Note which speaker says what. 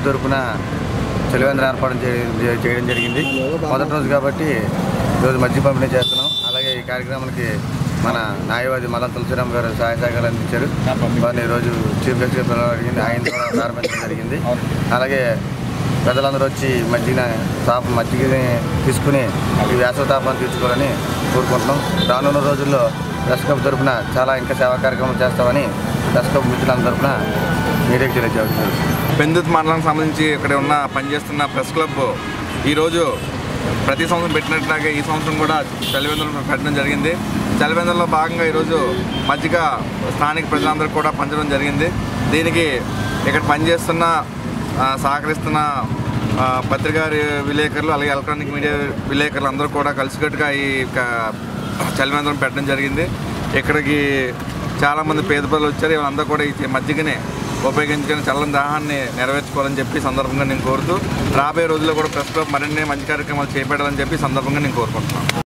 Speaker 1: club తరపున చలివేంద్ర ఏర్పాటు చే- చేయడం జరిగింది మొదటి రోజు కాబట్టి ఈరోజు మధ్య పంపిణీ చేస్తున్నాం అలాగే ఈ కార్యక్రమానికి మన న్యాయవాది మల్లం తులసిరామ్ గారు సహాయ సహకారాలు అందించారు వారిని ఈరోజు చీఫ్ గెస్ట్గా పిలవడం జరిగింది ఆయన ద్వారా ప్రారంభించడం జరిగింది అలాగే ప్రజలందరూ వచ్చి మజ్జిగ తాప మజ్జిగని తీసుకుని ఈ వేసవ తాపాన్ని తీర్చుకోవాలని కోరుకుంటున్నాం రానున్న రోజుల్లో ప్రెస్ క్లబ్ తరఫున చాలా ఇంకా సేవా కార్యక్రమాలు చేస్తామని ప్రెస్ క్లబ్ మిత్రులందరి తరఫున మీడియాకి తెలియజేస్తున్నారు
Speaker 2: పెందుత్ మండలానికి సంబంధించి ఇక్కడ ఉన్న పనిచేస్తున్న ప్రెస్ క్లబ్ ఈరోజు ప్రతి సంవత్సరం పెట్టినట్లాగే ఈ సంవత్సరం కూడా చలివేంద్రం పెట్టడం జరిగింది చలివేంద్రంలో భాగంగా ఈరోజు మజ్జిగ స్థానిక ప్రజలందరికీ కూడా పంచడం జరిగింది దీనికి ఇక్కడ పనిచేస్తున్న ఆ, సహకరిస్తున్న ఆ, పత్రికా విలేకరులు అలాగే ఎలక్ట్రానిక్ మీడియా విలేకరులు అందరూ కూడా కలిసికట్టుగా ఈ క- చలివేంద్రం పెట్టడం జరిగింది ఇక్కడికి చాలామంది పేద ప్రజలు వచ్చారు వీళ్ళందరూ కూడా ఈ మజ్జిగని ఉపయోగించుకొని చల్లని దాహాన్ని నెరవేర్చుకోవాలని చెప్పి ఈ సందర్భంగా నేను కోరుతూ రాబోయే రోజుల్లో కూడా ప్రెస్ క్లబ్ మరిన్ని మంచి కార్యక్రమాలు చేపట్టాలని చెప్పి ఈ సందర్భంగా నేను కోరుకుంటున్నాను